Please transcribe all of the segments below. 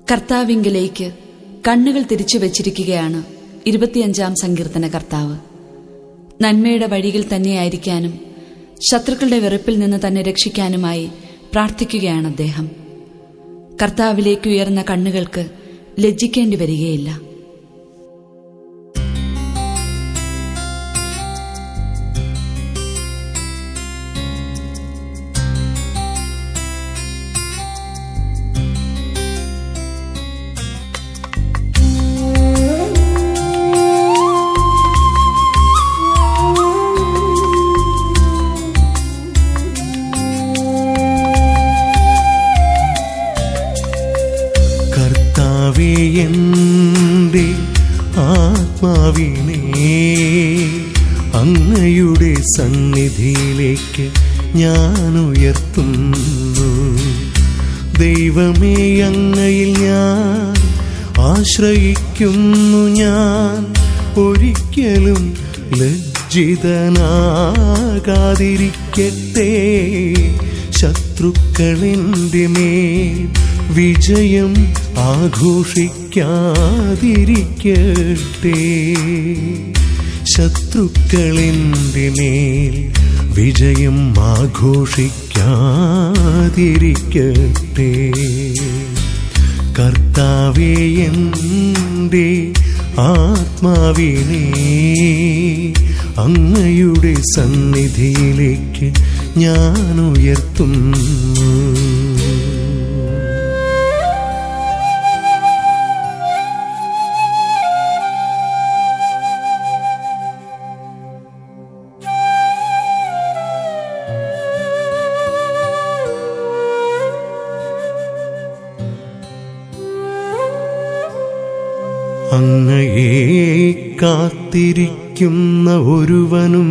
കർത്താവിങ്കിലേക്ക് കണ്ണുകൾ തിരിച്ചു വച്ചിരിക്കുകയാണ് ഇരുപത്തിയഞ്ചാം സങ്കീർത്തന കർത്താവ് നന്മയുടെ വഴിയിൽ തന്നെയായിരിക്കാനും ശത്രുക്കളുടെ വെറുപ്പിൽ നിന്ന് തന്നെ രക്ഷിക്കാനുമായി പ്രാർത്ഥിക്കുകയാണ് അദ്ദേഹം കർത്താവിലേക്ക് ഉയർന്ന കണ്ണുകൾക്ക് ലജ്ജിക്കേണ്ടി വരികയില്ല കർത്താവേ എൻ്റെ ആത്മാവിനെ അങ്ങയുടെ സന്നിധിയിലേക്ക് ഞാൻ ഉയർത്തുന്നു ദൈവമേ അങ്ങയിൽ ഞാൻ ആശ്രയിക്കുന്നു ഞാൻ ഒരിക്കലും ലജ്ജിതനാകാതിരിക്കട്ടെ ശത്രുക്കളെൻ്റെ മേൽ വിജയം ആഘോഷിക്കാതിരിക്കട്ടെ ശത്രുക്കളെൻ്റെ മേൽ വിജയം ആഘോഷിക്കാതിരിക്കട്ടെ കർത്താവേ എൻ്റെ ആത്മാവിനെ അങ്ങയുടെ സന്നിധിയിലേക്ക് ഞാൻ ഉയർത്തുന്നു അങ്ങയെ കാത്തിരിക്കുന്ന ഒരുവനും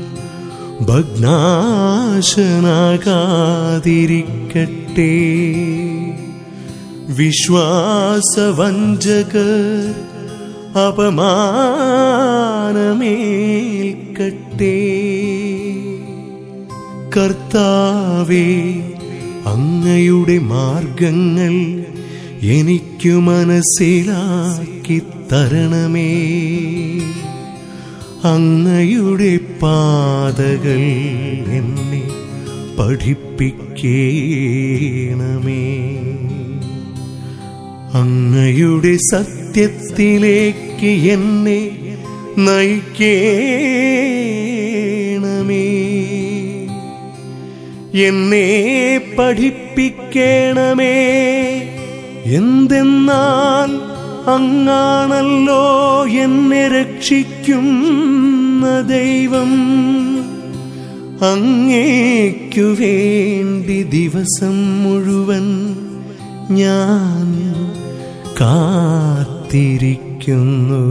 ഭഗ്നാശനാകാതിരിക്കട്ടെ വിശ്വാസവഞ്ചകർ അപമാനമേൽക്കട്ടെ കർത്താവേ അങ്ങയുടെ മാർഗങ്ങൾ എനിക്കു മനസ്സിലാക്കി തരണമേ അങ്ങയുടെ പാതകൾ എന്നെ പഠിപ്പിക്കേണമേ അങ്ങയുടെ സത്യത്തിലേക്ക് എന്നെ നയിക്കേണമേ എന്നെ പഠിപ്പിക്കണമേ എന്തെന്നാൽ അങ്ങാണല്ലോ എന്നെ രക്ഷിക്കുന്ന ദൈവം അങ്ങേക്കു വേണ്ടി ദിവസം മുഴുവൻ ഞാൻ കാത്തിരിക്കുന്നു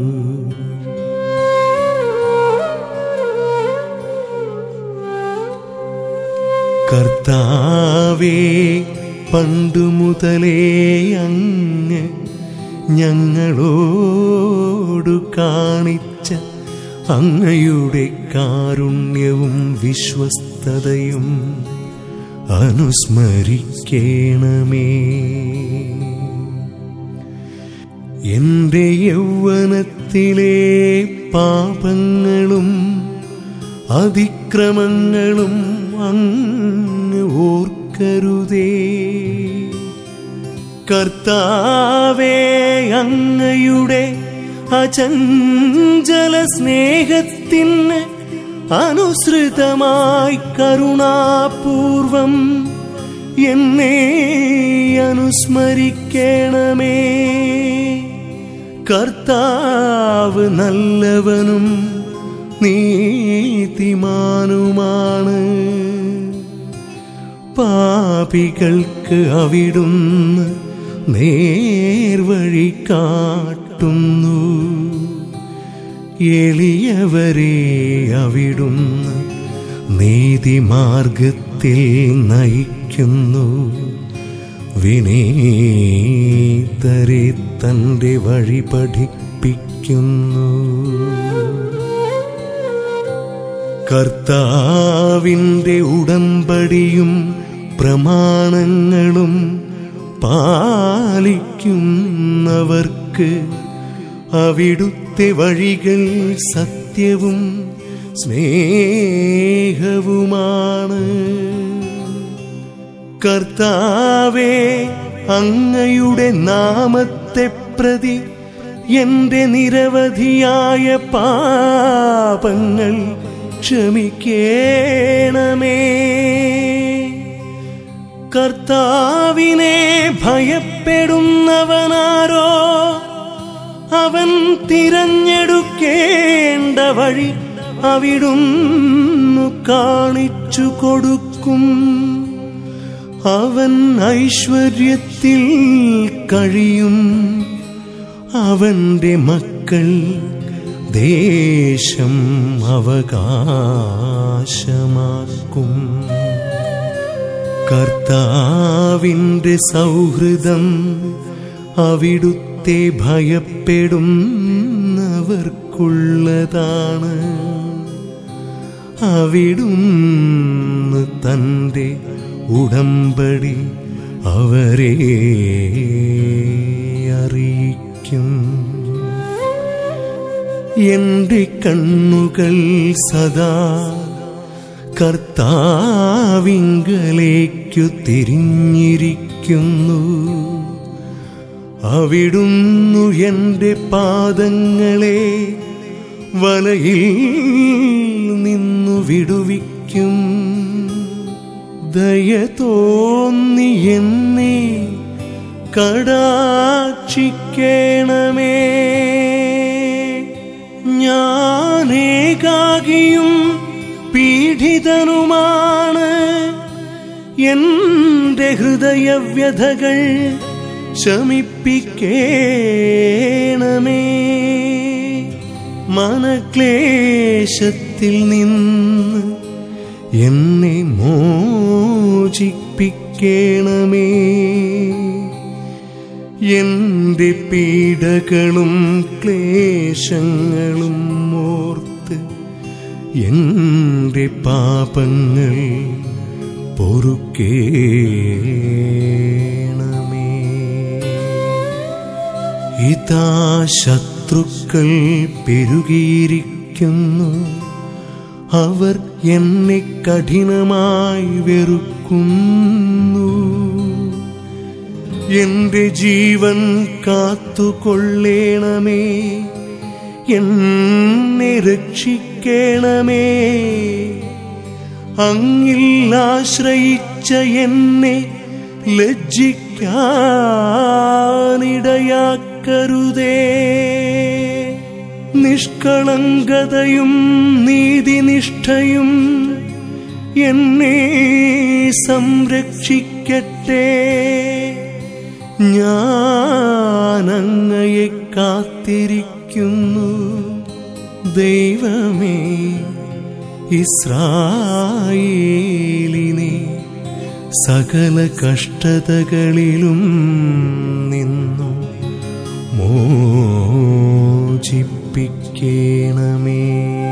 കർത്താവേ പണ്ടു മുതലേ അങ്ങ് ഞങ്ങളോടു കാണിച്ച അങ്ങയുടെ കാരുണ്യവും വിശ്വസ്തതയും അനുസ്മരിക്കണമേ എന്റെ യൗവനത്തിലെ പാപങ്ങളും അതിക്രമങ്ങളും അങ്ങ് ഓർക്കരുതേ കർത്താവേ അങ്ങയുടെ അചഞ്ചല സ്നേഹത്തിന് അനുസൃതമായി കരുണാപൂർവം എന്നെ അനുസ്മരിക്കണമേ കർത്താവ് നല്ലവനും നീതിമാനുമാണ് പാപികൾക്ക് അവിടുന്ന് നേർവഴി കാട്ടുന്നു എളിയവരെ അവിടുന്ന് നീതിമാർഗത്തിൽ നയിക്കുന്നു വിനീതരെ തന്റെ വഴി പഠിപ്പിക്കുന്നു കർത്താവിൻ്റെ ഉടമ്പടിയും പ്രമാണങ്ങളും പാലിക്കുന്നവർക്ക് അവിടുത്തെ വഴികൾ സത്യവും സ്നേഹവുമാണ് കർത്താവേ അങ്ങയുടെ നാമത്തെ പ്രതി എന്റെ നിരവധിയായ പാപങ്ങൾ ക്ഷമിക്കേണമേ കർത്താവിനെ ഭയപ്പെടുന്നവനാരോ അവൻ തിരഞ്ഞെടുക്കേണ്ട വഴി അവിടുന്നു കാണിച്ചു കൊടുക്കും അവൻ ഐശ്വര്യത്തിൽ കഴിയും അവന്റെ മക്കൾ ദേശം അവകാശമാക്കും കർത്താവിൻ്റെ സൗഹൃദം അവിടുത്തെ ഭയപ്പെടുന്നവർക്കുള്ളതാണ് അവിടുന്ന് തൻ്റെ ഉടമ്പടി അവരെ അറിയിക്കും എന്റെ കണ്ണുകൾ സദാ കർത്താവിങ്കലേക്കു തിരിഞ്ഞിരിക്കുന്നു അവിടുന്നു എന്റെ പാദങ്ങളെ വലയിൽ നിന്നു വിടുവിക്കും ദയ തോന്നി എന്നെ കടാക്ഷിക്കണമേ ഞാനേകാകിയും പീഡിതനുമാണ് എന്റെ ഹൃദയവ്യഥകൾ ശമിപ്പിക്കേണമേ മനക്ലേശത്തിൽ നിന്ന് എന്നെ മോചിപ്പിക്കണമേ എന്റെ പീഡകളും ക്ലേശങ്ങളും ഓർത്ത് എന്റെ പാപങ്ങൾ പൊറുക്കേണമേ ഇതാ ശത്രുക്കൾ പെരുകിയിരിക്കുന്നു അവർ എന്നെ കഠിനമായി വെറുക്കുന്നു എന്റെ ജീവൻ കാത്തുകൊള്ളേണമേ എന്നെ രക്ഷിക്കണമേ അങ്ങിൽ ആശ്രയിച്ച എന്നെ ലജ്ജിക്കാനിടയാക്കരുതേ നിഷ്കളങ്കതയും നീതിനിഷ്ഠയും എന്നെ സംരക്ഷിക്കട്ടെ ഞാനങ്ങയെ കാത്തിരിക്കുന്നു ദൈവമേ ഇസ്രായേലിനെ സകല കഷ്ടതകളിലും നിന്നു മോചിപ്പിക്കണമേ